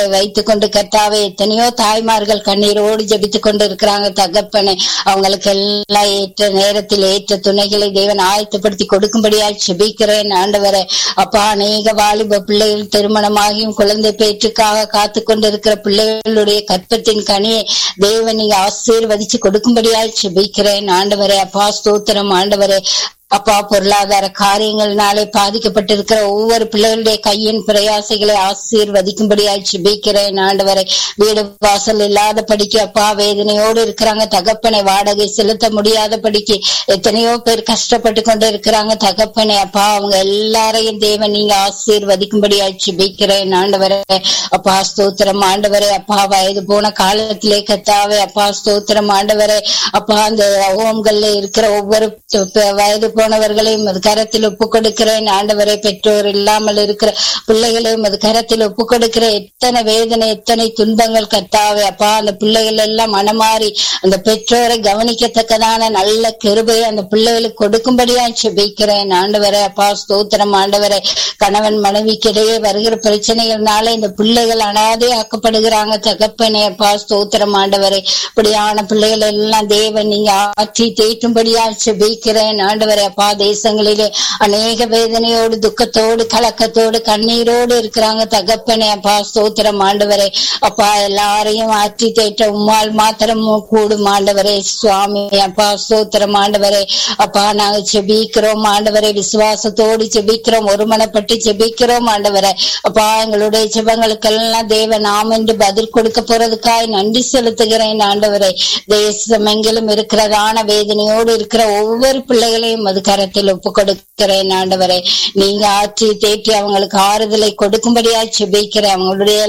வைத்துக் கொண்டு கர்த்தாவே எத்தனையோ தாய்மார்கள் கண்ணீரோடு ஜெபித்துக் கொண்டு இருக்கிறாங்க தகப்பனே அவங்களுக்கு எல்லாம் ஏற்ற நேரத்தில் ஏற்ற துணைகளை தேவன் ஆயத்தப்படுத்தி கொடுக்கும்படியாய் செபிக்கிறேன் ஆண்டவரே அப்பா அநேக வாலிப பிள்ளைகள் திருமணமாகியும் குழந்தை பேற்றுக்காக காத்து கொண்டிருக்கிற பிள்ளைகளுடைய கற்பத்தின் கனியை தேவன் நீங்க ஆசீர்வதிச்சு கொடுக்கும்படியாய் செபிக்கிறேன் ஆண்டவரே அப்பா ஸ்தோத்திரம் ஆண்டவரே அப்பா பொருளாதார காரியங்கள்னாலே பாதிக்கப்பட்டிருக்கிற ஒவ்வொரு பிள்ளைகளுடைய கையின் பிரயாசைகளை ஆசீர்வதிக்கும்படியாய் ஜெபிக்கிறேன் ஆண்டவரை வீடு வாசல் இல்லாத படிக்க அப்பா வேதனையோடு இருக்கிறாங்க தகப்பனை வாடகை செலுத்த முடியாத படிக்க எத்தனையோ பேர் கஷ்டப்பட்டு கொண்டு இருக்கிறாங்க தகப்பனை அப்பா அவங்க எல்லாரையும் தேவன் நீங்க ஆசீர்வதிக்கும்படியாய் ஜெபிக்கிறேன் ஆண்டவரே அப்பா ஸ்தோத்திரம் ஆண்டவரே அப்பா வயது போன காலத்திலே கத்தாவே அப்பா ஸ்தோத்திரம் ஆண்டவரே அப்பா அந்த ஹோம்கள்ல இருக்கிற ஒவ்வொரு வயது போனவர்களையும் அது கரத்தில் ஒப்பு கொடுக்கிறேன் ஆண்டவரை பெற்றோர் இல்லாமல் இருக்கிற பிள்ளைகளையும் அது கரத்தில் ஒப்பு கொடுக்கிற எத்தனை வேதனை எத்தனை துன்பங்கள் கத்தாவே அப்பா அந்த பிள்ளைகள் எல்லாம் மனமாறி அந்த பெற்றோரை கவனிக்கத்தக்கதான நல்ல கிருபையை அந்த பிள்ளைகளுக்கு கொடுக்கும்படியா செபிக்கிறேன் ஆண்டவரை அப்பா ஸ்தோத்திரம் ஆண்டவரை கணவன் மனைவிக்கிடையே வருகிற பிரச்சனைகள்னால இந்த பிள்ளைகள் அனாதே ஆக்கப்படுகிறாங்க தகப்பனே அப்பா ஸ்தோத்திரம் ஆண்டவரை இப்படியான பிள்ளைகள் எல்லாம் தேவன் நீங்க ஆற்றி தேற்றும்படியா செபிக்கிறேன் ஆண்டவரை அப்பா தேசங்களிலே அநேக வேதனையோடு துக்கத்தோடு கலக்கத்தோடு கண்ணீரோடு இருக்கிறாங்க தகப்பனே அப்பா ஸ்தோத்திரம் ஆண்டவரே அப்பா எல்லாரையும் ஆற்றி தேற்ற உம்மால் மாத்திரம் கூடும் ஆண்டவரே சுவாமி அப்பா ஸ்தோத்திரம் ஆண்டவரே அப்பா நாங்க செபிக்கிறோம் ஆண்டவரே விசுவாசத்தோடு செபிக்கிறோம் ஒருமனப்பட்டு செபிக்கிறோம் ஆண்டவரே அப்பா எங்களுடைய செபங்களுக்கெல்லாம் தேவ நாம் என்று பதில் கொடுக்க போறதுக்காய் நன்றி செலுத்துகிறேன் ஆண்டவரே தேசம் எங்கிலும் இருக்கிறதான வேதனையோடு இருக்கிற ஒவ்வொரு பிள்ளைகளையும் அது கரத்தில் ஒப்பு கொடுக்கிறேன் ஆண்டவரே நீங்க ஆற்றி தேற்றி அவங்களுக்கு ஆறுதலை கொடுக்கும்படியா செபிக்கிறேன் அவங்களுடைய